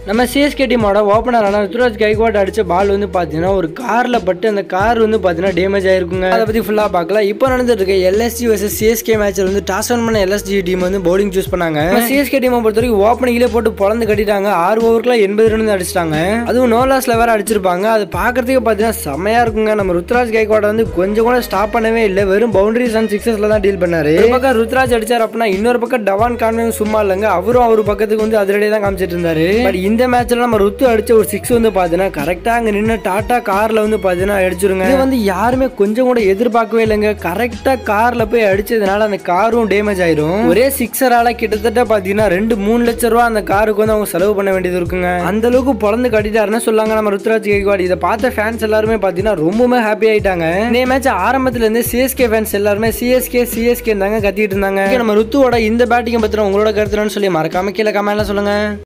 நம்ம சிஎஸ்கே டீமோட ஓப்பனரான ருத்துராஜ் கைக்வாட் அடிச்ச பால் வந்து பார்த்தீங்கன்னா ஒரு காரில் பட்டு அந்த கார் வந்து பார்த்தீங்கன்னா டேமேஜ் ஆயிருக்குங்க அதை பற்றி ஃபுல்லாக பார்க்கலாம் இப்போ நடந்துட்டு இருக்க எல்எஸ்ஜி வர்சஸ் சிஎஸ்கே மேட்ச்சில் வந்து டாஸ் ஆன் பண்ண எல்எஸ்ஜி டீம் வந்து பவுலிங் சூஸ் பண்ணாங்க சிஎஸ்கே டீமை பொறுத்த வரைக்கும் ஓப்பனிங்லேயே போட்டு பொழந்து கட்டிட்டாங்க ஆறு ஓவருக்குலாம் எண்பது ரன் அடிச்சிட்டாங்க அதுவும் நோ லாஸ்ல வேற அடிச்சிருப்பாங்க அது பார்க்கறதுக்கு பார்த்தீங்கன்னா செமையா இருக்குங்க நம்ம ருத்ராஜ் கைக்வாட் வந்து கொஞ்சம் கூட ஸ்டாப் பண்ணவே இல்லை வெறும் பவுண்டரிஸ் அண்ட் சிக்ஸஸ்ல தான் டீல் பண்ணாரு ஒரு பக்கம் ருத்ராஜ் அடிச்சார் அப்படின்னா இன்னொரு பக்கம் டவான் கான்வே சும்மா இல்லைங்க அவரும் அவர் பக்கத்துக்கு வந்து அதிரடியே தான் காமிச்சிட்டு இருந்தாரு பட் இந்த மேட்ச்ல நம்ம ருத்து அடிச்ச ஒரு சிக்ஸ் வந்து பாத்தீங்கன்னா கரெக்டா அங்க நின்று டாடா கார்ல வந்து பாத்தீங்கன்னா அடிச்சிருங்க இது வந்து யாருமே கொஞ்சம் கூட எதிர்பார்க்கவே இல்லைங்க கரெக்டா கார்ல போய் அடிச்சதுனால அந்த காரும் டேமேஜ் ஆயிரும் ஒரே சிக்ஸரால கிட்டத்தட்ட பாத்தீங்கன்னா ரெண்டு மூணு லட்சம் ரூபா அந்த காருக்கு வந்து அவங்க செலவு பண்ண வேண்டியது இருக்குங்க அந்த அளவுக்கு பொழந்து கட்டிட்டாருன்னு சொல்லாங்க நம்ம ருத்ராஜ் கேக்வாட் இதை பார்த்த ஃபேன்ஸ் எல்லாருமே பாத்தீங்கன்னா ரொம்பவுமே ஹாப்பி ஆயிட்டாங்க இந்த மேட்ச் ஆரம்பத்துல இருந்து சிஎஸ்கே ஃபேன்ஸ் எல்லாருமே சிஎஸ்கே சிஎஸ்கே தாங்க கத்திட்டு இருந்தாங்க Okay, நம்ம ருத்துவோட இந்த பேட்டிங் பத்தின உங்களோட கருத்துன்னு சொல்லி மறக்காம கீழே கமெண்ட்ல சொல்லுங்க